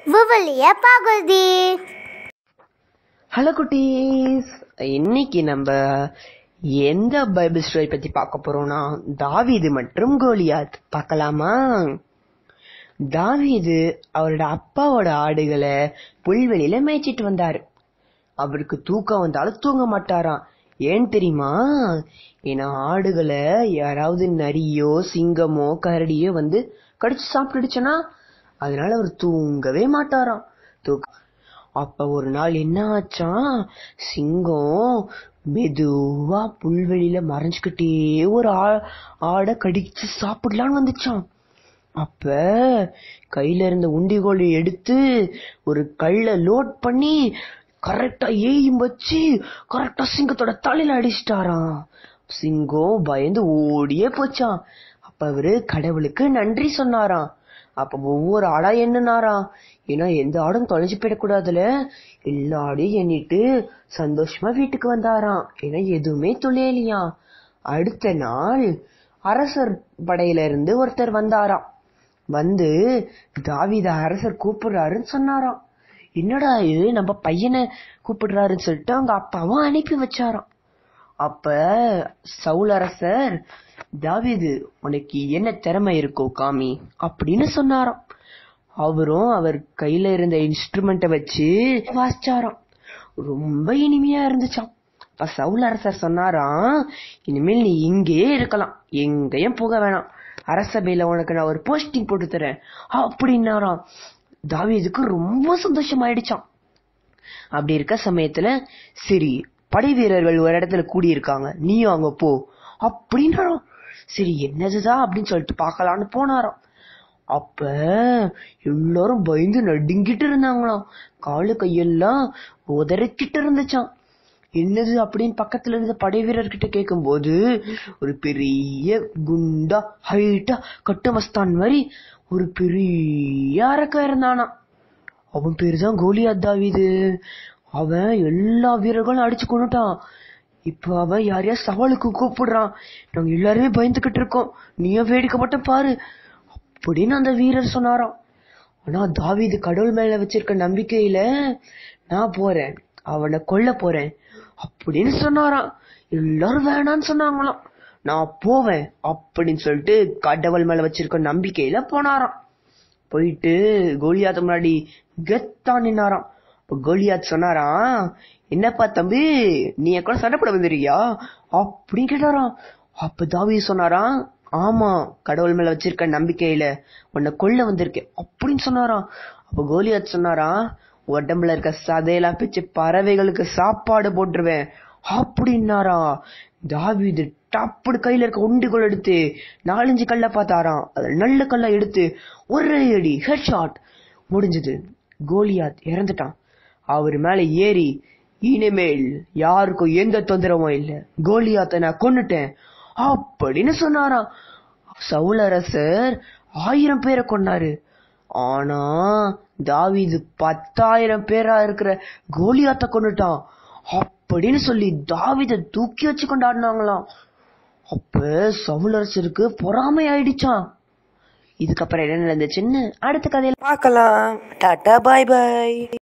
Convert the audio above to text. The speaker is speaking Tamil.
விவிலிய பகுதி ஹலோ குட்டீஸ் இன்னைக்கு நம்ம எந்த பைபிள் ஸ்டோரி பத்தி பார்க்க போறோம்னா தாவீது மற்றும் கோலியாத் பார்க்கலாமா தாவீது அவரோட அப்பாவோட ஆடுகளை புல்வெளியில மேய்ச்சிட்டு வந்தாரு அவருக்கு தூக்கம் வந்தாலும் தூங்க மாட்டாராம் ஏன் தெரியுமா ஏன்னா ஆடுகளை யாராவது நரியோ சிங்கமோ கரடியோ வந்து கடிச்சு சாப்பிட்டுடுச்சுன்னா அதனால அவர் தூங்கவே மாட்டாராம் தூக்க அப்ப ஒரு நாள் என்ன ஆச்சாம் சிங்கம் மெதுவா புல்வெளியில மறைஞ்சுக்கிட்டே ஒரு ஆ- ஆடை கடிச்சு சாப்பிடலான்னு வந்துச்சாம் அப்ப கையில இருந்த உண்டிகோலை எடுத்து ஒரு கல்ல லோட் பண்ணி கரெக்டா ஏயும் வச்சு கரெக்டா சிங்கத்தோட தலையில அடிச்சிட்டாராம் சிங்கம் பயந்து ஓடியே போச்சாம் அப்ப அவரு கடவுளுக்கு நன்றி சொன்னாராம் அப்ப ஒவ்வொரு ஆடா எண்ணினாராம் ஏன்னா எந்த ஆடும் தொலைஞ்சு போயிடக்கூடாதுல எல்லா ஆடையும் எண்ணிட்டு சந்தோஷமா வீட்டுக்கு வந்தாராம் ஏன்னா எதுவுமே துளையலையாம் அடுத்த நாள் அரசர் படையில இருந்து ஒருத்தர் வந்தாராம் வந்து தாவீத அரசர் கூப்பிடுறாருன்னு சொன்னாராம் என்னடா இது நம்ம பையனை கூப்பிடுறாருன்னு சொல்லிட்டு அவங்க அப்பாவும் அனுப்பி வச்சாராம் அப்ப சவுல் அரசர் தாவீது உனக்கு என்ன திறமை இருக்கோ காமி அப்படின்னு சொன்னாராம் அவரும் அவர் கையில இருந்த இன்ஸ்ட்ருமெண்ட்டை வச்சு வாசிச்சாராம் ரொம்ப இனிமையா இருந்துச்சாம் அப்ப சவுல் அரசர் சொன்னாராம் இனிமேல் நீ இங்கேயே இருக்கலாம் எங்கேயும் போக வேணாம் அரசபையில உனக்கு நான் ஒரு போஸ்டிங் போட்டு தரேன் அப்படின்னாராம் தாவீதுக்கு ரொம்ப சந்தோஷமாயிடுச்சாம் அப்படி இருக்க சமயத்துல சரி படை வீரர்கள் ஒரு இடத்துல கூடி இருக்காங்க நீயும் அங்க போ அப்படின்னாராம் சரி என்னதுதான் அப்படின்னு சொல்லிட்டு பார்க்கலான்னு போனாராம் அப்ப எல்லாரும் பயந்து நடுங்கிட்டு இருந்தாங்களாம் காலு கையெல்லாம் உதறிக்கிட்டு இருந்துச்சாம் என்னது அப்படின்னு பக்கத்துல இருந்த படை வீரர்கிட்ட கேட்கும்போது ஒரு பெரிய குண்டா ஹைட்டா கட்டுமஸ்தான் மாதிரி ஒரு பெரிய அரக்கன் இருந்தானா அவன் பேரு தான் கோலியாத் தாவீது அவன் எல்லா வீரர்களும் அடிச்சு கொண்டுட்டான் இப்ப அவன் யாரையா சவாலுக்கு கூப்பிடுறான் நாங்க எல்லாருமே பயந்துகிட்டு இருக்கோம் நீயும் வேடிக்கை மட்டும் பாரு அப்படின்னு அந்த வீரர் சொன்னாராம் ஆனா தாவீது கடவுள் மேல வச்சிருக்க நம்பிக்கையில நான் போறேன் அவனை கொல்ல போறேன் அப்படின்னு சொன்னாராம் எல்லாரும் வேணான்னு சொன்னாங்களாம் நான் போவேன் அப்படின்னு சொல்லிட்டு கடவுள் மேல வச்சிருக்க நம்பிக்கையில போனாராம் போயிட்டு கோலியாத் முன்னாடி கெத்தா நின்னாராம் அப்ப கோலியாத் சொன்னாராம் என்னப்பா தம்பி நீ என் கூட சண்டை போட வந்துருக்கியா அப்படின்னு கேட்டாராம் அப்ப தாவி சொன்னாராம் ஆமா கடவுள் மேல வச்சிருக்க நம்பிக்கையில உன்னை கொல்ல வந்திருக்கேன் அப்படின்னு சொன்னாராம் அப்ப கோலியாத் சொன்னாராம் உடம்புல இருக்க சதையெல்லாம் பிச்சு பறவைகளுக்கு சாப்பாடு போட்டுருவேன் அப்படின்னாராம் தாவீது டப்புடு கையில இருக்க உண்டிகோல் எடுத்து நாலஞ்சு கல்ல பார்த்தாராம் அதுல நல்ல கல்ல எடுத்து ஒரே அடி ஹெட் ஷாட் முடிஞ்சது கோலியாத் இறந்துட்டான் அவர் மேல ஏறி இனிமேல் யாருக்கும் எந்த தொந்தரவும் இல்ல கோலியாத்தை நான் கொன்னுட்டேன் அப்படின்னு சொன்னாராம் சவுல் அரசர் ஆயிரம் பேரை கொன்னாரு ஆனா தாவீது பத்தாயிரம் பேரா இருக்கிற கோலியாத்த கொன்னுட்டான் அப்படின்னு சொல்லி தாவீத தூக்கி வச்சு கொண்டாடினாங்களாம் அப்ப சவுலரசருக்கு பொறாமை ஆயிடுச்சான் இதுக்கப்புறம் என்ன நடந்துச்சுன்னு அடுத்த கதையில பார்க்கலாம் டாடா பாய் பாய்